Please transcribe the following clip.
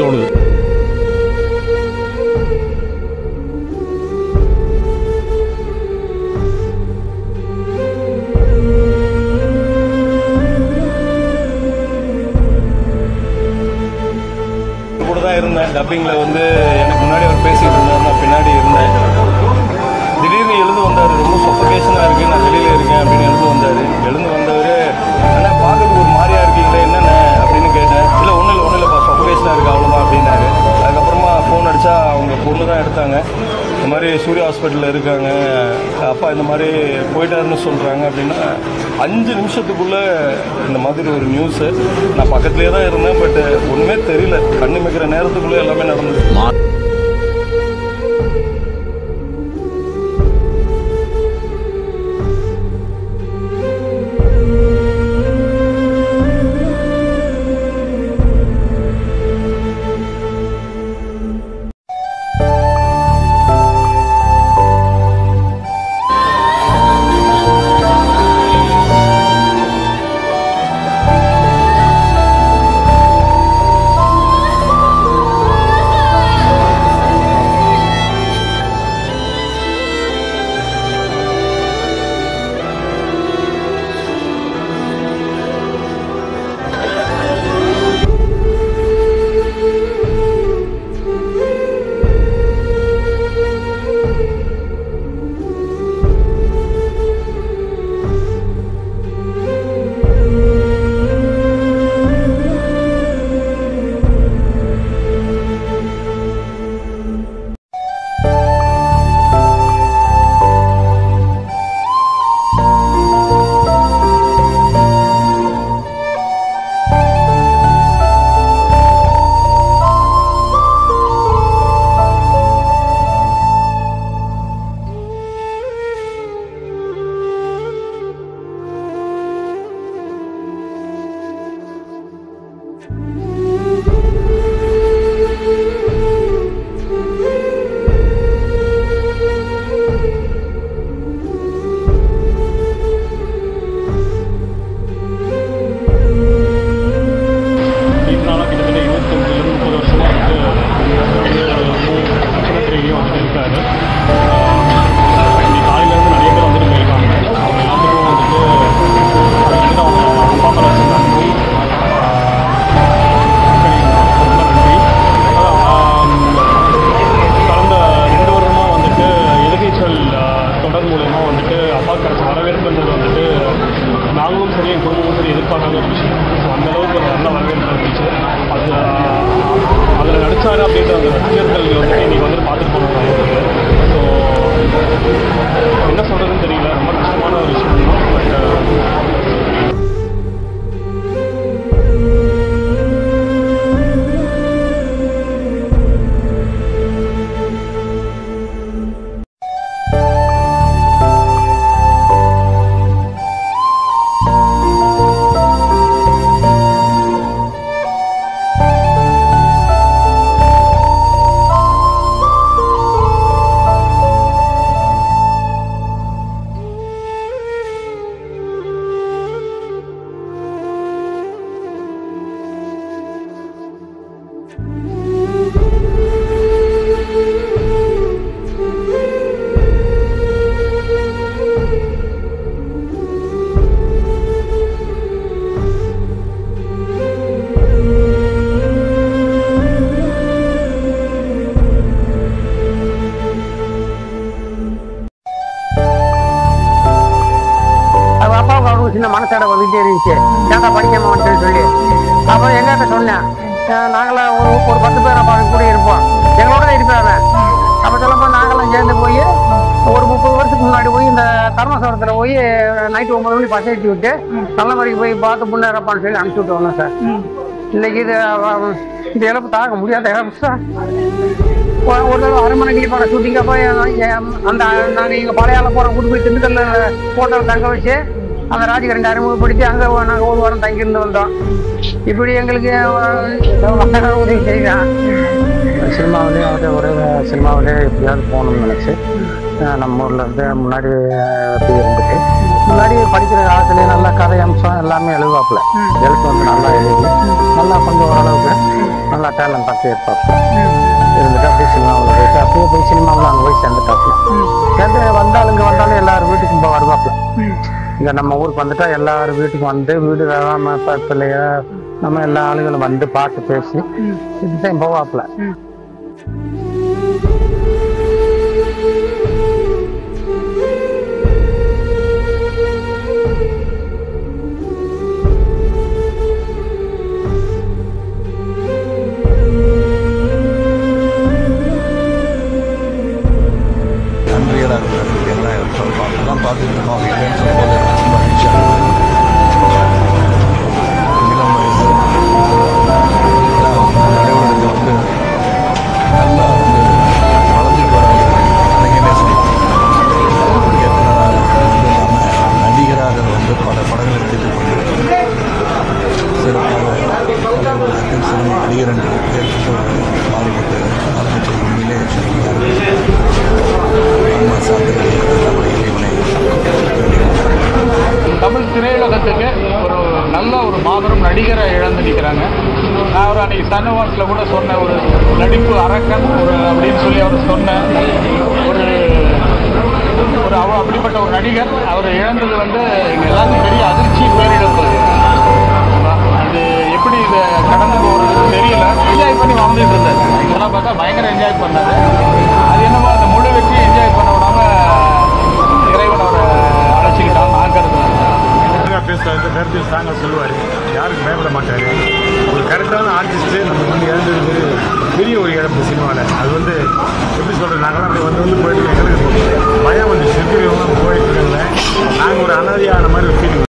தோணுது கூட தான் இருந்தேன் டப்பிங்கில் வந்து எனக்கு முன்னாடி அவர் பேசிட்டு இருந்தார் நான் பின்னாடி இருந்தேன் திடீர்னு எழுந்து வந்தார் ரொம்ப சொஃபகேஷனாக இருக்கு நான் வெளியில் இருக்கேன் அப்படின்னு எழுந்து வந்தார் எழுந்து வந்தவர் அண்ணா பார்க்கறதுக்கு ஒரு மாதிரியா இருக்கீங்களே என்னென்ன அப்படின்னு கேட்டேன் இல்லை ஒன்றும் இல்லை ஒன்றும் இல்லைப்பா சொஃபகேஷனாக இருக்கு அவ்வளோதான் அப்படின்னாரு அதுக்கப்புறமா ஃபோன் அடித்தா அவங்க பொண்ணு தான் எடுத்தாங்க இந்த மாதிரி சூர்யா ஹாஸ்பிட்டலில் இருக்காங்க அப்பா இந்த மாதிரி போயிட்டாருன்னு சொல்கிறாங்க அப்படின்னா அஞ்சு நிமிஷத்துக்குள்ளே இந்த மாதிரி ஒரு நியூஸு நான் பக்கத்துலேயே தான் இருந்தேன் பட் ஒன்றுமே தெரியல கண்ணு மிக்கிற நேரத்துக்குள்ளே எல்லாமே நடந்தது இதனால கிட்டத்தட்ட இருபத்தஞ்சிலிருந்து முப்பது வருஷமாக வந்து ஆஸ்பத்திரியிலையும் வந்துட்டு இருக்காரு இன்னைக்கு காலையிலேருந்து நிறைய பேர் வந்துட்டு போயிருக்காங்க அவங்க எல்லாத்துக்கும் வந்துட்டு அது வந்துட்டு அவங்க அப்பா மேலே வச்ச நன்றி ஆஹ் ரொம்ப நன்றி அதான், கடந்த ரெண்டு வருடமாக வந்துட்டு எலுகைச்சல் தொடர் மூலயமா வந்துட்டு அப்பா கிடைச்ச வரவேற்புன்றது வந்துட்டு நாங்களும் சரி என் குடும்பமும் சரி எதிர்பார்க்காத ஒரு விஷயம் ஸோ அந்த அளவுக்கு ஒரு நல்ல வரவேற்பு இருந்துச்சு அது அதில் நடிச்சாரு அப்படின்ற அந்த ரசிகர்கள் வந்துட்டு இன்னைக்கு வந்து பார்த்துட்டு போனாங்க ஸோ என்ன சொல்கிறதுன்னு தெரியல ரொம்ப கஷ்டமான ஒரு விஷயம் தான் பட் அது அப்பாவுக்கு அவனுக்கு சின்ன மனசாட வந்துட்டே இருந்துச்சு ஏன்டா படிக்காம வந்துட்டு சொல்லி அப்போ எங்கிட்ட சொன்னேன் அஹ் நாங்களாம் ஒரு ஒரு பத்து பேர் அப்பா கூட இருப்போம் எங்களோட தான் இருப்பாங்க அப்போ சொல்லப்போ நாங்களாம் சேர்ந்து போய் ஒரு முப்பது வருஷத்துக்கு முன்னாடி போய் இந்த தர்மசவரத்தில் போய் நைட்டு ஒன்பது மணி பஸ் ஏற்றி விட்டு நல்ல மாதிரிக்கு போய் பார்த்து முன்னேறப்பான்னு சொல்லி அனுப்பிச்சி விட்டு வந்தோம் சார் இன்னைக்கு இது அவ- இந்த இழப்பு தாங்க முடியாத இழப்பு சார் ஒரு ஒரு தடவை அரை மணி கிளி படம் ஷூட்டிங் அப்போ அந்த நாங்கள் இங்கே பழையால போகிறோம் கூட்டு போய் திண்டுக்கல்ல ஹோட்டல் தங்க வச்சு அந்த ராஜகிரண்ட அறிமுகப்படுத்தி அங்கே நாங்கள் ஒரு வாரம் தங்கியிருந்து வந்தோம் இப்படி எங்களுக்கு வசதியான உதவி செய்தான் சினிமாவிலே அவரே ஒரே சினிமாவிலே எப்படியாவது போகணும்னு நினச்சி நம்ம ஊரில் இருந்து முன்னாடி போய் இருந்துட்டு முன்னாடி படிக்கிற காலத்துலேயே நல்லா கதை அம்சம் எல்லாமே எழுதுவாப்புல எழுத்து வந்து நல்லா எழுதி நல்லா கொஞ்சம் ஓரளவுக்கு நல்லா டேலண்டாக இருப்பாப்புல இருந்துட்டு அப்படியே சினிமாவில் போயிட்டு அப்படியே போய் சினிமாவில் அங்கே போய் சேர்ந்துட்டாப்புல சேர்ந்து வந்தாலும் இங்கே வந்தாலும் எல்லார் வீட்டுக்கும் இப்போ வருவாப்புல இங்கே நம்ம ஊருக்கு வந்துட்டா எல்லார் வீட்டுக்கும் வந்து வீடு வேணாம பிள்ளைய நம்ம எல்லா ஆளுகளும் வந்து பார்த்து பேசி இதுதான் போவாப்புல நன்றிகளாக இருக்கிறது எல்லாம் எல்லாம் பார்த்துட்டு இருக்கோம் அவங்க இல்லைன்னு சொல்லும்போது எனக்கு ரொம்ப மகிழ்ச்சியாக இருக்குது இளம் வயசு எல்லாம் நடைமுறையில் வந்து நல்லா வந்து வளர்ந்துட்டு வராங்க கலைஞனே சொல்லலாம் இயக்குனராக இருக்கிறது இல்லாமல் நடிகராக வந்து பல படங்களை நடித்துக் கொண்டு சிறப்பாக கலைஞர்களுக்கு சினிமா நடிகர் என்று ஏற்றுக்கொண்டு மாறிவிட்டு ஆரம்பித்த உண்மையிலே பெருமையாக இருக்குது அம்மா சாத்திரை நம்முடைய இறைவனை தமிழ் திரையுலகத்துக்கு ஒரு நல்ல ஒரு மாபெரும் நடிகரை இழந்து நிற்கிறாங்க நான் ஒரு அன்னைக்கு சன்னிவாஸில் கூட சொன்னேன் ஒரு நடிப்பு அரக்கன் ஒரு அப்படின்னு சொல்லி அவர் சொன்னேன் ஒரு ஒரு அவ அப்படிப்பட்ட ஒரு நடிகர் அவர் இழந்தது வந்து எங்க எல்லாருக்கும் பெரிய அதிர்ச்சி பேரிழப்பு அது எப்படி இதை கடந்து போகிறது தெரியல என்ஜாய் பண்ணி வாழ்ந்துட்டு இருந்தார் இதெல்லாம் பார்த்தா பயங்கர என்ஜாய் பண்ணாரு அது என்னமோ அந்த முழு வெற்றி என்ஜாய் பண்ண விடாம இறைவன் அவரை அழைச்சிக்கிட்டான் நான் கருதுறேன் ஸ்ட்ராங்காக பேசுவார் கருத்து ஸ்ட்ராங்காக சொல்லுவார் யாருக்கும் பயப்பட மாட்டார் ஒரு கரெக்டான ஆர்டிஸ்ட்டு நம்ம வந்து இழந்தது பெரிய பெரிய ஒரு இழப்பு சினிமாவில் அது வந்து எப்படி சொல்கிறது நாங்களாம் அப்படி வந்து வந்து போயிட்டு எங்களுக்கு பயம் வந்து செக்யூரிட்டி போயிட்டு இருக்கல நாங்கள் ஒரு அனாதையான மாதிரி ஒரு ஃபீலிங்